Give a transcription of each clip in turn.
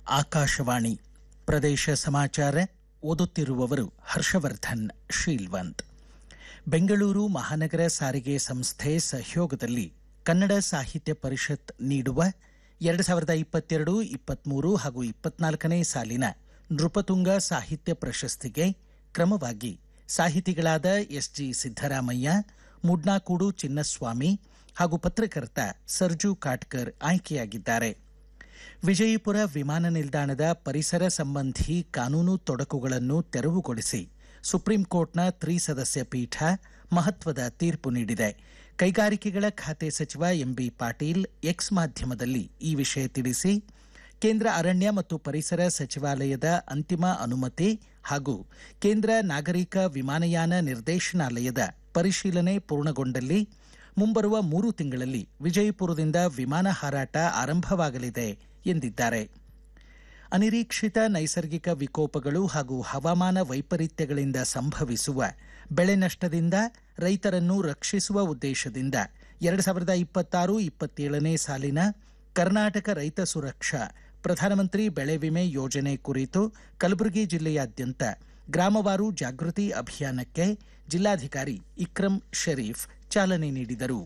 ಆಕಾಶವಾಣಿ ಪ್ರದೇಶ ಸಮಾಚಾರ ಓದುತ್ತಿರುವವರು ಹರ್ಷವರ್ಧನ್ ಶೀಲ್ವಂತ್ ಬೆಂಗಳೂರು ಮಹಾನಗರ ಸಾರಿಗೆ ಸಂಸ್ಥೆ ಸಹಯೋಗದಲ್ಲಿ ಕನ್ನಡ ಸಾಹಿತ್ಯ ಪರಿಷತ್ ನೀಡುವ ಎರಡು ಸಾವಿರದ ಇಪ್ಪತ್ತೆರಡು ಇಪ್ಪತ್ಮೂರು ಹಾಗೂ ಇಪ್ಪತ್ನಾಲ್ಕನೇ ಸಾಲಿನ ನೃಪತುಂಗ ಸಾಹಿತ್ಯ ಪ್ರಶಸ್ತಿಗೆ ಕ್ರಮವಾಗಿ ಸಾಹಿತಿಗಳಾದ ಎಸ್ಜಿ ಸಿದ್ದರಾಮಯ್ಯ ಮುಡ್ನಾಕೂಡು ಚಿನ್ನಸ್ವಾಮಿ ಹಾಗೂ ಪತ್ರಕರ್ತ ಸರ್ಜು ಕಾಟ್ಕರ್ ಆಯ್ಕೆಯಾಗಿದ್ದಾರೆ ವಿಜಯಪುರ ವಿಮಾನ ನಿಲ್ದಾಣದ ಪರಿಸರ ಸಂಬಂಧಿ ಕಾನೂನು ತೊಡಕುಗಳನ್ನು ತೆರವುಗೊಳಿಸಿ ಸುಪ್ರೀಂ ಕೋರ್ಟ್ನ ತ್ರಿಸದಸ್ಯ ಪೀಠ ಮಹತ್ವದ ತೀರ್ಪು ನೀಡಿದೆ ಕೈಗಾರಿಕೆಗಳ ಖಾತೆ ಸಚಿವ ಎಂಬಿ ಪಾಟೀಲ್ ಎಕ್ಸ್ ಮಾಧ್ಯಮದಲ್ಲಿ ಈ ವಿಷಯ ತಿಳಿಸಿ ಕೇಂದ್ರ ಅರಣ್ಯ ಮತ್ತು ಪರಿಸರ ಸಚಿವಾಲಯದ ಅಂತಿಮ ಅನುಮತಿ ಹಾಗೂ ಕೇಂದ್ರ ನಾಗರಿಕ ವಿಮಾನಯಾನ ನಿರ್ದೇಶನಾಲಯದ ಪರಿಶೀಲನೆ ಪೂರ್ಣಗೊಂಡಲ್ಲಿ ಮುಂಬರುವ ಮೂರು ತಿಂಗಳಲ್ಲಿ ವಿಜಯಪುರದಿಂದ ವಿಮಾನ ಹಾರಾಟ ಆರಂಭವಾಗಲಿದೆ ಎಂದಿದ್ದಾರೆ ಅನಿರೀಕ್ಷಿತ ನೈಸರ್ಗಿಕ ವಿಕೋಪಗಳು ಹಾಗೂ ಹವಾಮಾನ ವೈಪರೀತ್ಯಗಳಿಂದ ಸಂಭವಿಸುವ ಬೆಳೆ ನಷ್ಟದಿಂದ ರೈತರನ್ನು ರಕ್ಷಿಸುವ ಉದ್ದೇಶದಿಂದ ಎರಡು ಸಾವಿರದ ಇಪ್ಪತ್ತಾರು ಇಪ್ಪತ್ತೇಳನೇ ಸಾಲಿನ ಕರ್ನಾಟಕ ರೈತ ಸುರಕ್ಷಾ ಪ್ರಧಾನಮಂತ್ರಿ ಬೆಳೆ ವಿಮೆ ಯೋಜನೆ ಕುರಿತು ಕಲಬುರಗಿ ಜಿಲ್ಲೆಯಾದ್ಯಂತ ಗ್ರಾಮವಾರು ಜಾಗೃತಿ ಅಭಿಯಾನಕ್ಕೆ ಜಿಲ್ಲಾಧಿಕಾರಿ ಇಕ್ರಂ ಶರೀಫ್ ಚಾಲನೆ ನೀಡಿದರು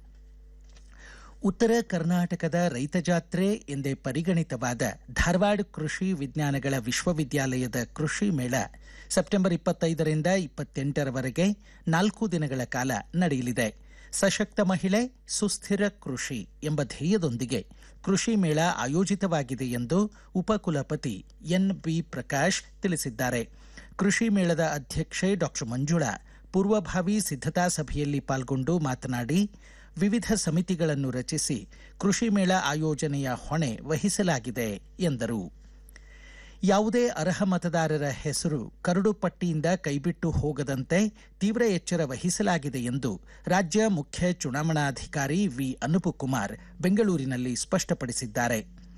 ಉತ್ತರ ಕರ್ನಾಟಕದ ರೈತ ಜಾತ್ರೆ ಎಂದೇ ಪರಿಗಣಿತವಾದ ಧಾರವಾಡ ಕೃಷಿ ವಿಜ್ಞಾನಗಳ ವಿಶ್ವವಿದ್ಯಾಲಯದ ಕೃಷಿ ಮೇಳ ಸೆಪ್ಟೆಂಬರ್ ಇಪ್ಪತ್ತೈದರಿಂದ ಇಪ್ಪತ್ತೆಂಟರವರೆಗೆ ನಾಲ್ಕು ದಿನಗಳ ಕಾಲ ನಡೆಯಲಿದೆ ಸಶಕ್ತ ಮಹಿಳೆ ಸುಸ್ಥಿರ ಕೃಷಿ ಎಂಬ ಧ್ಯೇಯದೊಂದಿಗೆ ಕೃಷಿ ಮೇಳ ಆಯೋಜಿತವಾಗಿದೆ ಎಂದು ಉಪಕುಲಪತಿ ಎನ್ ಬಿ ಪ್ರಕಾಶ್ ತಿಳಿಸಿದ್ದಾರೆ ಕೃಷಿ ಮೇಳದ ಅಧ್ಯಕ್ಷೆ ಡಾಕ್ಟರ್ ಮಂಜುಳಾ ಪೂರ್ವಭಾವಿ ಸಿದ್ಧತಾ ಸಭೆಯಲ್ಲಿ ಪಾಲ್ಗೊಂಡು ಮಾತನಾಡಿ ವಿವಿಧ ಸಮಿತಿಗಳನ್ನು ರಚಿಸಿ ಕೃಷಿ ಮೇಳ ಆಯೋಜನೆಯ ಹೊಣೆ ವಹಿಸಲಾಗಿದೆ ಎಂದರು ಯಾವುದೇ ಅರ್ಹ ಮತದಾರರ ಹೆಸರು ಕರಡು ಪಟ್ಟಿಯಿಂದ ಕೈಬಿಟ್ಟು ಹೋಗದಂತೆ ತೀವ್ರ ಎಚ್ಚರ ವಹಿಸಲಾಗಿದೆ ಎಂದು ರಾಜ್ಯ ಮುಖ್ಯ ಚುನಾವಣಾಧಿಕಾರಿ ವಿ ಅನುಪಕುಮಾರ್ ಬೆಂಗಳೂರಿನಲ್ಲಿ ಸ್ಪಷ್ಟಪಡಿಸಿದ್ದಾರೆ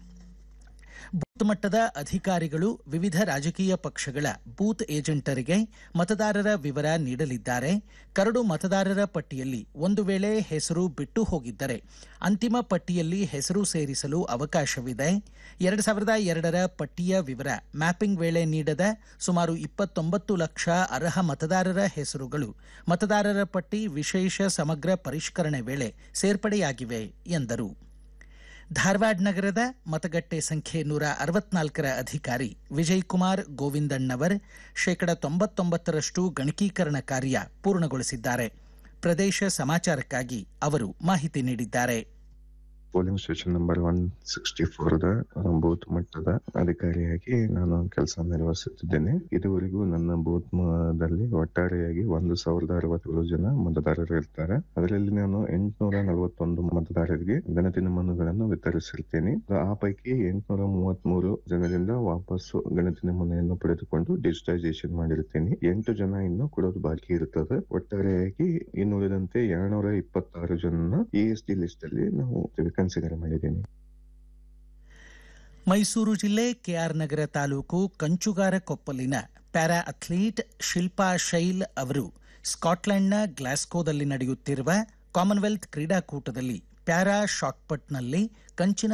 ಬೂತ್ ಮಟ್ಟದ ಅಧಿಕಾರಿಗಳು ವಿವಿಧ ರಾಜಕೀಯ ಪಕ್ಷಗಳ ಬೂತ್ ಏಜೆಂಟರಿಗೆ ಮತದಾರರ ವಿವರ ನೀಡಲಿದ್ದಾರೆ ಕರಡು ಮತದಾರರ ಪಟ್ಟಿಯಲ್ಲಿ ಒಂದು ವೇಳೆ ಹೆಸರು ಬಿಟ್ಟು ಹೋಗಿದ್ದರೆ ಅಂತಿಮ ಪಟ್ಟಿಯಲ್ಲಿ ಹೆಸರು ಸೇರಿಸಲು ಅವಕಾಶವಿದೆ ಎರಡು ಸಾವಿರದ ಎರಡರ ಪಟ್ಟಿಯ ವಿವರ ಮ್ಯಾಪಿಂಗ್ ವೇಳೆ ನೀಡದ ಸುಮಾರು ಇಪ್ಪತ್ತೊಂಬತ್ತು ಲಕ್ಷ ಅರ್ಹ ಮತದಾರರ ಹೆಸರುಗಳು ಮತದಾರರ ಪಟ್ಟಿ ವಿಶೇಷ ಸಮಗ್ರ ಪರಿಷ್ಕರಣೆ ವೇಳೆ ಸೇರ್ಪಡೆಯಾಗಿವೆ ಎಂದರು ಧಾರವಾಡ ನಗರದ ಮತಗಟ್ಟೆ ಸಂಖ್ಯೆ ನೂರ ಅರವತ್ನಾಲ್ಕರ ಅಧಿಕಾರಿ ವಿಜಯಕುಮಾರ್ ಗೋವಿಂದಣ್ಣವರ್ ಶೇಕಡ ತೊಂಬತ್ತೊಂಬತ್ತರಷ್ಟು ಗಣಕೀಕರಣ ಕಾರ್ಯ ಪೂರ್ಣಗೊಳಿಸಿದ್ದಾರೆ ಪ್ರದೇಶ ಸಮಾಚಾರಕ್ಕಾಗಿ ಅವರು ಮಾಹಿತಿ ನೀಡಿದ್ದಾರೆ polling station number one sixty four booth ಮಟ್ಟದ ಅಧಿಕಾರಿಯಾಗಿ ನಾನು ಕೆಲಸ ನಿರ್ವಹಿಸುತ್ತಿದ್ದೇನೆ ಇದುವರೆಗೂ ನನ್ನ ಬೂತ್ ದಲ್ಲಿ ಒಟ್ಟಾರೆಯಾಗಿ ಒಂದು ಸಾವಿರದ ಅರವತ್ತೇಳು ಜನ ಮತದಾರರು ಇರ್ತಾರೆ ಅದರಲ್ಲಿ ನಾನು ಎಂಟುನೂರ ನಲವತ್ತೊಂದು ಮತದಾರರಿಗೆ ಗಣತಿ ನಮೂನೆಗಳನ್ನು ವಿತರಿಸಿರ್ತೇನೆ ಆ ಪೈಕಿ ಎಂಟುನೂರ ಮೂವತ್ತ್ ಮೂರು ಜನರಿಂದ ವಾಪಸ್ಸು ಗಣತಿ ನಮೂನೆಯನ್ನು ಪಡೆದುಕೊಂಡು ಡಿಜಿಟೈಸೇಷನ್ ಮಾಡಿರುತ್ತೇನೆ ಎಂಟು ಜನ ಇನ್ನು ಕೊಡೋದು ಬಾಕಿ ಇರುತ್ತದೆ ಒಟ್ಟಾರೆಯಾಗಿ ಇನ್ನುಳಿದಂತೆ ಎರಡ್ನೂರ ಇಪ್ಪತ್ತಾರು ಜನ ಇ ಎಸ್ ಡಿ ಲಿಸ್ಟ್ ಅಲ್ಲಿ ನಾವು ಕನ್ಸಿಡರ್ ಮಾಡಿದ್ದೇನೆ ಮೈಸೂರು ಜಿಲ್ಲೆ ಕೆಆರ್ ನಗರ ತಾಲೂಕು ಕಂಚುಗಾರ ಕೊಪ್ಪಲಿನ ಪ್ಯಾರಾ ಅಥ್ಲೀಟ್ ಶಿಲ್ಪಾ ಶೈಲ್ ಅವರು ಸ್ಕಾಟ್ಲೆಂಡ್ನ ಗ್ಲಾಸ್ಕೋದಲ್ಲಿ ನಡೆಯುತ್ತಿರುವ ಕಾಮನ್ವೆಲ್ತ್ ಕ್ರೀಡಾಕೂಟದಲ್ಲಿ ಪ್ಯಾರಾ ಶಾಟ್ಪಟ್ನಲ್ಲಿ ಕಂಚಿನ